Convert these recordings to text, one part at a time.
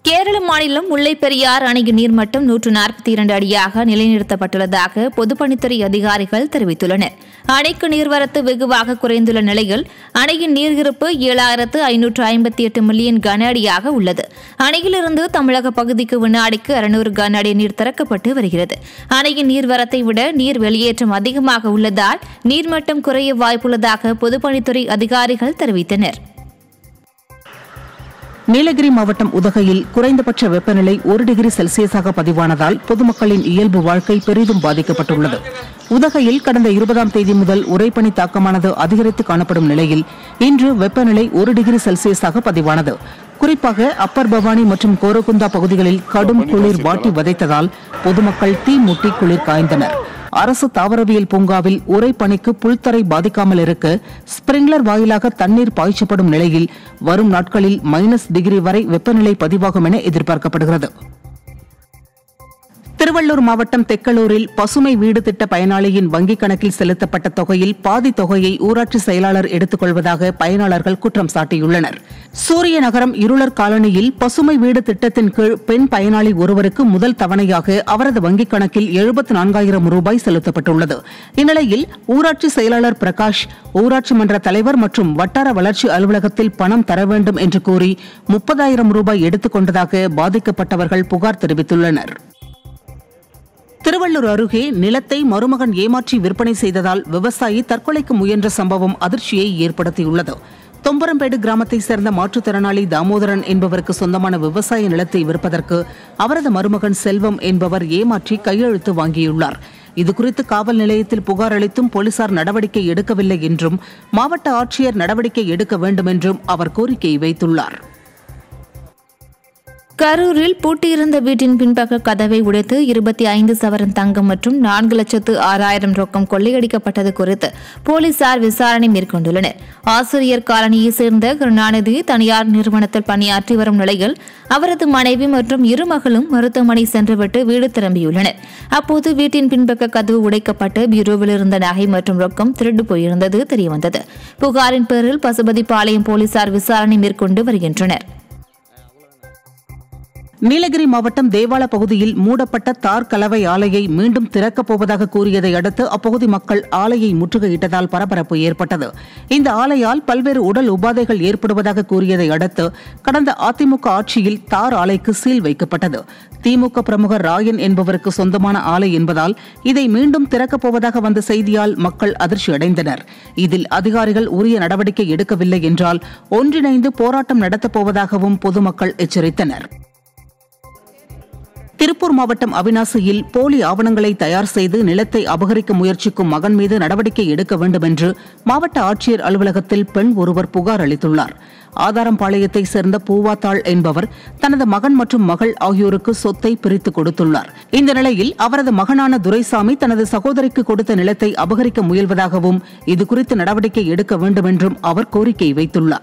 கேரள மாநிலம் முல்லைப்பெரியார் அணையின் நீர்மட்டம் நூற்று நாற்பத்தி இரண்டு அடியாக நிலைநிறுத்தப்பட்டுள்ளதாக பொதுப்பணித்துறை அதிகாரிகள் தெரிவித்துள்ளனர் அணைக்கு நீர்வரத்து வெகுவாக குறைந்துள்ள நிலையில் அணையின் நீர் இருப்பு ஏழாயிரத்து ஐநூற்று ஐம்பத்தி எட்டு மில்லியன் கன அடியாக உள்ளது அணையிலிருந்து தமிழக பகுதிக்கு வினாடிக்கு அறுநூறு கன அடி நீர் திறக்கப்பட்டு வருகிறது அணையின் நீர்வரத்தை விட நீர் வெளியேற்றம் அதிகமாக உள்ளதால் நீர்மட்டம் குறைய வாய்ப்புள்ளதாக பொதுப்பணித்துறை அதிகாரிகள் தெரிவித்தனர் நீலகிரி மாவட்டம் உதகையில் குறைந்தபட்ச வெப்பநிலை ஒரு டிகிரி செல்சியஸாக பதிவானதால் பொதுமக்களின் இயல்பு வாழ்க்கை பெரிதும் பாதிக்கப்பட்டுள்ளது உதகையில் கடந்த இருபதாம் தேதி முதல் உறைபனி தாக்கமானது அதிகரித்து காணப்படும் நிலையில் இன்று வெப்பநிலை ஒரு டிகிரி செல்சியஸாக பதிவானது குறிப்பாக அப்பர் பவானி மற்றும் கோரகுந்தா பகுதிகளில் கடும் குளிர் வாட்டி வதைத்ததால் பொதுமக்கள் தீ மூட்டி குளிர் காய்ந்தனர் அரசு தாவரவியல் பூங்காவில் உறைபனிக்கு புல்தரை பாதிக்காமல் இருக்க ஸ்பிரிங்லர் வாயிலாக தண்ணீர் பாய்ச்சப்படும் நிலையில் வரும் நாட்களில் மைனஸ் டிகிரி வரை வெப்பநிலை பதிவாகும் என எதிர்பார்க்கப்படுகிறது திருவள்ளூர் மாவட்டம் தெக்கலூரில் பசுமை வீடு திட்ட பயனாளியின் வங்கிக் கணக்கில் செலுத்தப்பட்ட தொகையில் பாதி தொகையை ஊராட்சி செயலாளர் எடுத்துக் கொள்வதாக பயனாளர்கள் குற்றம் சாட்டியுள்ளனர் சூரிய நகரம் இருளர் காலனியில் பசுமை வீடு திட்டத்தின் கீழ் பெண் பயனாளி ஒருவருக்கு முதல் தவணையாக அவரது வங்கிக் கணக்கில் எழுபத்து நான்காயிரம் ரூபாய் செலுத்தப்பட்டுள்ளது இந்நிலையில் ஊராட்சி செயலாளர் பிரகாஷ் ஊராட்சி மன்ற தலைவர் மற்றும் வட்டார வளர்ச்சி அலுவலகத்தில் பணம் தர வேண்டும் என்று கூறி முப்பதாயிரம் ரூபாய் எடுத்துக் கொண்டதாக பாதிக்கப்பட்டவர்கள் புகார் தெரிவித்துள்ளனர் திருவள்ளூர் அருகே நிலத்தை மருமகன் ஏமாற்றி விற்பனை செய்ததால் விவசாயி தற்கொலைக்கு முயன்ற சம்பவம் அதிர்ச்சியை ஏற்படுத்தியுள்ளது தொம்பரம்பேடு கிராமத்தைச் சேர்ந்த மாற்றுத்திறனாளி தாமோதரன் என்பவருக்கு சொந்தமான விவசாய நிலத்தை விற்பதற்கு அவரது மருமகன் செல்வம் என்பவர் ஏமாற்றி கையெழுத்து வாங்கியுள்ளார் இதுகுறித்து காவல் நிலையத்தில் புகார் அளித்தும் போலீசார் நடவடிக்கை எடுக்கவில்லை என்றும் மாவட்ட ஆட்சியர் நடவடிக்கை எடுக்க வேண்டும் என்றும் அவர் கோரிக்கை வைத்துள்ளார் கரூரில் பூட்டியிருந்த வீட்டின் பின்பக்க கதவை உடைத்து இருபத்தி ஐந்து சவரன் தங்கம் மற்றும் நான்கு லட்சத்து ஆறாயிரம் ரொக்கம் கொள்ளையடிக்கப்பட்டது குறித்து போலீசார் விசாரணை மேற்கொண்டுள்ளனர் ஆசிரியர் காலனியைச் சேர்ந்த கருணாநிதி தனியார் நிறுவனத்தில் பணியாற்றி வரும் நிலையில் அவரது மனைவி மற்றும் இரு மகளும் மருத்துவமனை சென்றுவிட்டு வீடு திரும்பியுள்ளனர் அப்போது வீட்டின் பின்பக்க கதவு உடைக்கப்பட்டு பீரோவில் இருந்த நகை மற்றும் ரொக்கம் திருடு போயிருந்தது தெரியவந்தது புகாரின் பேரில் பசுபதிபாளையம் போலீசார் விசாரணை மேற்கொண்டு வருகின்றனர் நீலகிரி மாவட்டம் தேவால பகுதியில் மூடப்பட்ட தார் கலவை ஆலையை மீண்டும் திறக்கப் போவதாக கூறியதை அடுத்து அப்பகுதி மக்கள் ஆலையை முற்றுகையிட்டதால் பரபரப்பு ஏற்பட்டது இந்த ஆலையால் பல்வேறு உடல் உபாதைகள் ஏற்படுவதாக கூறியதை அடுத்து கடந்த அதிமுக ஆட்சியில் தார் ஆலைக்கு சீல் வைக்கப்பட்டது திமுக பிரமுகர் ராயன் என்பவருக்கு சொந்தமான ஆலை என்பதால் இதை மீண்டும் திறக்கப் போவதாக வந்த செய்தியால் மக்கள் அதிர்ச்சி அடைந்தனர் இதில் அதிகாரிகள் உரிய நடவடிக்கை எடுக்கவில்லை என்றால் ஒன்றிணைந்து போராட்டம் நடத்தப் போவதாகவும் பொதுமக்கள் எச்சரித்தனர் திருப்பூர் மாவட்டம் அவினாசியில் போலி ஆவணங்களை தயார் செய்து நிலத்தை அபகரிக்க முயற்சிக்கும் மகன் மீது நடவடிக்கை எடுக்க வேண்டும் என்று மாவட்ட ஆட்சியர் அலுவலகத்தில் பெண் ஒருவர் புகார் அளித்துள்ளார் ஆதாரம்பாளையத்தை சேர்ந்த பூவாத்தாள் என்பவர் தனது மகன் மற்றும் மகள் ஆகியோருக்கு சொத்தை பிரித்து கொடுத்துள்ளார் இந்த நிலையில் அவரது மகனான துரைசாமி தனது சகோதரிக்கு கொடுத்த நிலத்தை அபகரிக்க முயல்வதாகவும் இதுகுறித்து நடவடிக்கை எடுக்க வேண்டும் என்றும் அவர் கோரிக்கை வைத்துள்ளார்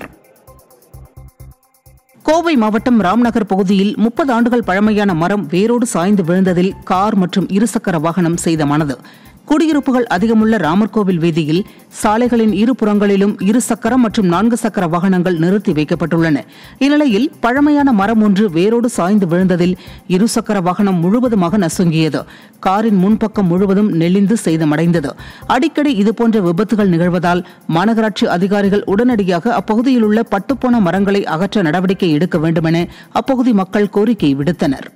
கோவை மாவட்டம் ராம்நகர் பகுதியில் முப்பது ஆண்டுகள் பழமையான மரம் வேரோடு சாய்ந்து விழுந்ததில் கார் மற்றும் இருசக்கர வாகனம் சேதமானது குடியிருப்புகள் அதிகமுள்ள ராமர் கோவில் வீதியில் சாலைகளின் இரு புறங்களிலும் இரு சக்கர மற்றும் நான்கு சக்கர வாகனங்கள் நிறுத்தி வைக்கப்பட்டுள்ளன இந்நிலையில் பழமையான மரம் ஒன்று வேரோடு சாய்ந்து விழுந்ததில் இருசக்கர வாகனம் முழுவதுமாக நசுங்கியது காரின் முன்பக்கம் முழுவதும் நெளிந்து சேதமடைந்தது அடிக்கடி இதுபோன்ற விபத்துகள் நிகழ்வதால் மாநகராட்சி அதிகாரிகள் உடனடியாக அப்பகுதியில் உள்ள பட்டுப்போன மரங்களை அகற்ற நடவடிக்கை எடுக்க வேண்டுமென அப்பகுதி மக்கள் கோரிக்கை விடுத்தனர்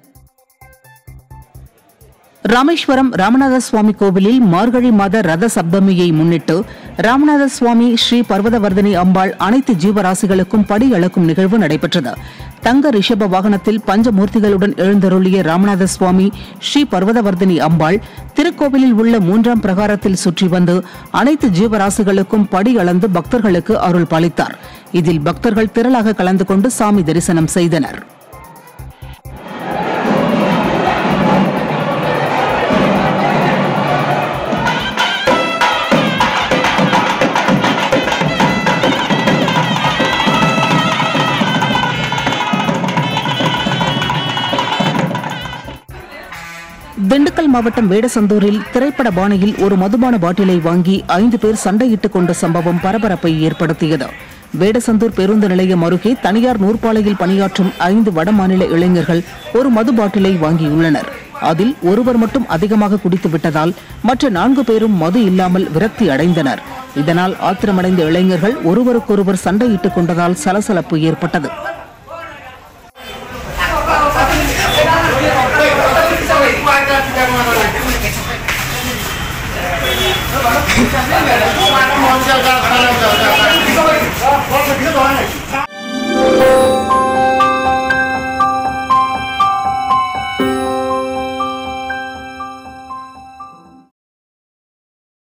ராமேஸ்வரம் ராமநாத சுவாமி கோவிலில் மார்கழி மாத ரத சப்தமியை முன்னிட்டு ராமநாத சுவாமி ஸ்ரீ பர்வதவர்தினி அம்பாள் அனைத்து ஜீவராசிகளுக்கும் படி அளக்கும் நிகழ்வு நடைபெற்றது தங்க ரிஷப வாகனத்தில் பஞ்சமூர்த்திகளுடன் எழுந்தருளிய ராமநாத சுவாமி ஸ்ரீ பர்வதவர்தினி அம்பாள் திருக்கோவிலில் உள்ள மூன்றாம் பிரகாரத்தில் சுற்றி வந்து அனைத்து ஜீவராசிகளுக்கும் படி அளந்து பக்தர்களுக்கு அருள் பாலித்தார் இதில் பக்தர்கள் திரளாக கலந்து கொண்டு சாமி தரிசனம் செய்தனர் திண்டுக்கல் மாவட்டம் வேடசந்தூரில் திரைப்பட பாணியில் ஒரு மதுபான பாட்டிலை வாங்கி ஐந்து பேர் சண்டையிட்டுக் கொண்ட சம்பவம் பரபரப்பை ஏற்படுத்தியது வேடசந்தூர் பேருந்து நிலையம் அருகே தனியார் நூற்பாலையில் பணியாற்றும் ஐந்து வடமாநில இளைஞர்கள் ஒரு மது பாட்டிலை வாங்கியுள்ளனர் அதில் ஒருவர் மட்டும் அதிகமாக குடித்து விட்டதால் மற்ற நான்கு பேரும் மது இல்லாமல் விரக்தி அடைந்தனர் இதனால் ஆத்திரமடைந்த இளைஞர்கள் ஒருவருக்கொருவர் சண்டையிட்டுக் கொண்டதால் சலசலப்பு ஏற்பட்டது